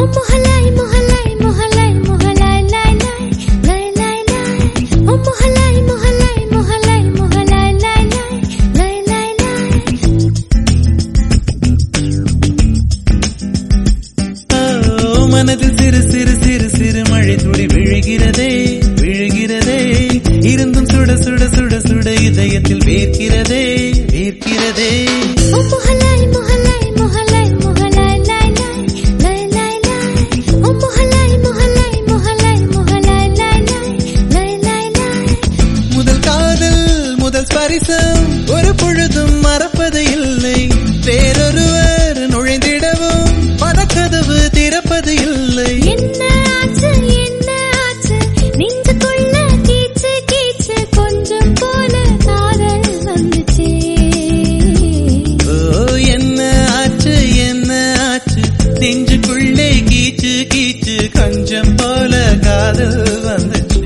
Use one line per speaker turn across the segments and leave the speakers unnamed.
முஹலாய் முஹலாய் முஹலாய் முஹலாய் லாய் லாய் லாய் லாய் லாய் ஓ முஹலாய் முஹலாய் முஹலாய் முஹலாய் லாய் லாய் லாய் லாய் லாய்
ஓ, மனதில் சிறு சிறு சிறு சிறு மழை துளி விழுகிறதே விழுகிறதே இருந்தும் சுட சுட சுட சுட இதயத்தில் வேர்க்கிறதே வேர்க்கிறதே
ஓ முஹலாய் முஹலாய் முஹலாய் முஹலாய் லாய் லாய் லாய் லாய் லாய் ஓ முஹலாய் முஹலாய் முஹலாய் முஹலாய் லாய் லாய் லாய் லாய் லாய்
முதல் காதல் முதல் ஸ்பரிசம் ஒரு பொழுதும் மறப்பது இல்லை வேறொருவர் நுழைந்திடவும் பதக்கதவு திறப்பது இல்லை
என்ன ஆச்சு என்ன ஆச்சு நெஞ்சுக்குள்ள கீச்சு கீச்சு கொஞ்சம் போல காதல் வந்துச்சே
ஓ என்ன ஆச்சு என்ன ஆச்சு நெஞ்சுக்குள்ளே கீச்சு கீச்சு கொஞ்சம் போல காதல் வந்துச்சு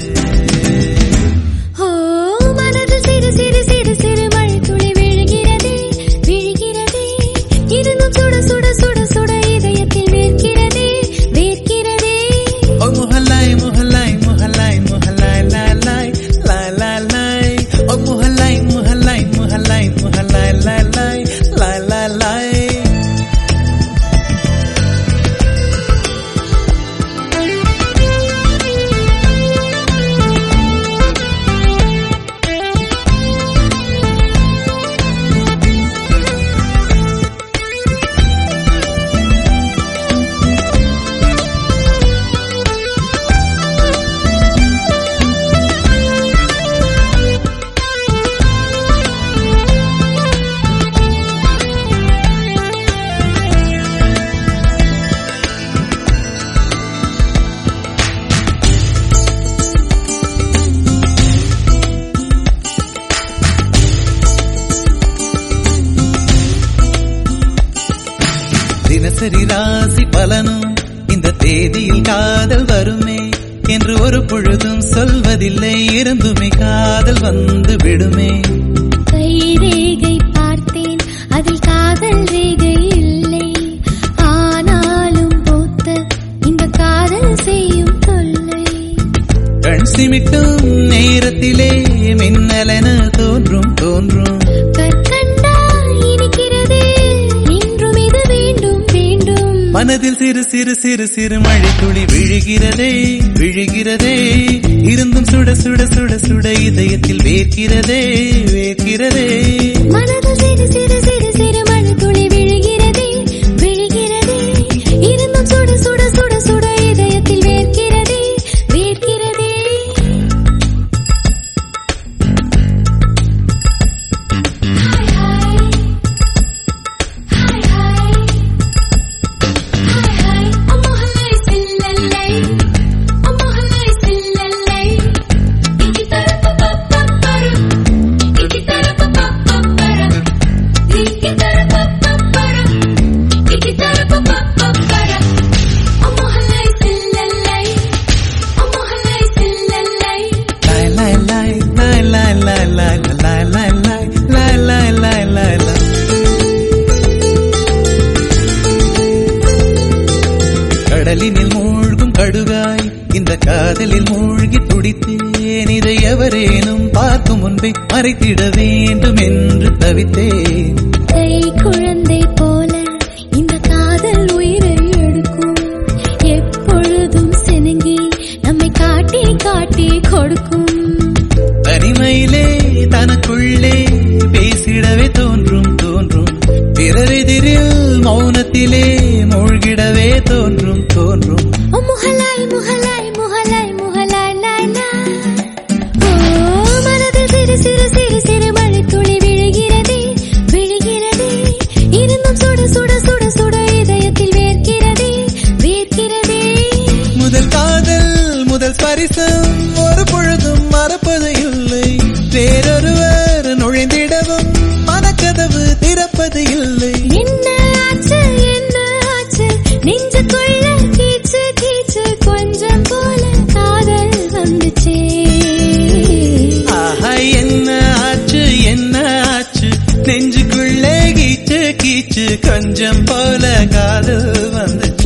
ஓ மனதில் சிறு சிறு சிறு சிறு மழை துளி விழுகிறதே விழுகிறதே இருந்தும் சுட சுட சுட சுட இதயத்தில் வேர்க்கிறதே வேர்க்கிறதே
ஓ முஹல்லாய் முஹல்லாய் முஹல்லாய் முஹல்லாய் லாய் லாய் லாய் லாய் லாய் ஓ முஹல்லாய் முஹல்லாய் முஹல்லாய் முஹல்லாய் லாய் லாய் லாய் லாய் லாய் தினசரி ராசி பலனும் இந்த தேதியில் காதல் வருமே என்று ஒரு பொழுதும் சொல்வதில்லை இருந்துமே காதல் வந்து விடுமே
கை ரேகை பார்த்தேன் அதில் காதல் ரேகை இல்லை ஆனாலும் பூத்த இந்த காதல் செய்யும் தொல்லை
கண் சிமிட்டும் நேரத்திலே மின்னலென தோன்றும் தோன்றும்
கற்கண்டா இனிக்கிறதே இன்றும் இது வேண்டும் வேண்டும்
மனதில் சிறு சிறு சிறு சிறு மழை துளி விழுகிறதே விழுகிறதே இருந்தும் சுட சுட சுட சுட இதயத்தில் வேர்க்கிறதே வேர்க்கிறதே
மனது சிறு சிறு சிறு சிறு மழை துளி விழுகிறதே விழுகிறதே இருந்தும் சுட சுட சுட சுட இதயத்தில் வேர்க்கிறதே வேர்க்கிறதே
லாய் லாய் லாய் லாய் லாய் லாய் லாய் லாய் லாய் லாய் லாய் லாய் லாய் லாய் லாய் கடலினில் மூழ்கும் கடுகாய் இந்த காதலில் மூழ்கி துடித்தேன் இதை எவரேனும் பார்க்கும் முன்பே மறைத்திட வேண்டும் என்று தவித்தேன்
கை குழந்தை போல இந்த காதல் உயிரை எடுக்கும் எப்பொழுதும் சினுங்கி நம்மை காட்டி காட்டி கொடுக்கும்
தனிமையிலே தனக்குள்ளே பேசிடவே தோன்றும் தோன்றும் பிறரெதிரில் மௌனத்திலே மூழ்கிடவே தோன்றும் தோன்றும்
ஓ முஹலாய் முஹலாய் முஹலாய் முஹலாய் லாய் லாய் ஓ மனதில் சிறு சிறு சிறு சிறு மழை துளி விழுகிறதே விழுகிறதே இருந்தும் சுட சுட சுட சுட இதயத்தில் வேர்க்கிறதே வேர்க்கிறதே
முதல் காதல் முதல் ஸ்பரிசம் ஒரு பொழுதும் மறப்பது இல்லை வேறொருவர் நுழைந்திடவும் மனக்கதவு திறப்பது இல்லை
என்ன ஆச்சு என்ன ஆச்சு நெஞ்சுக்குள்ள கீச்சு கீச்சு கொஞ்சம் போல காதல் வந்துச்சே
ஆஹா என்ன ஆச்சு என்ன ஆச்சு நெஞ்சுக்குள்ளே கீச்சு கீச்சு கொஞ்சம் போல காதல் வந்துச்சு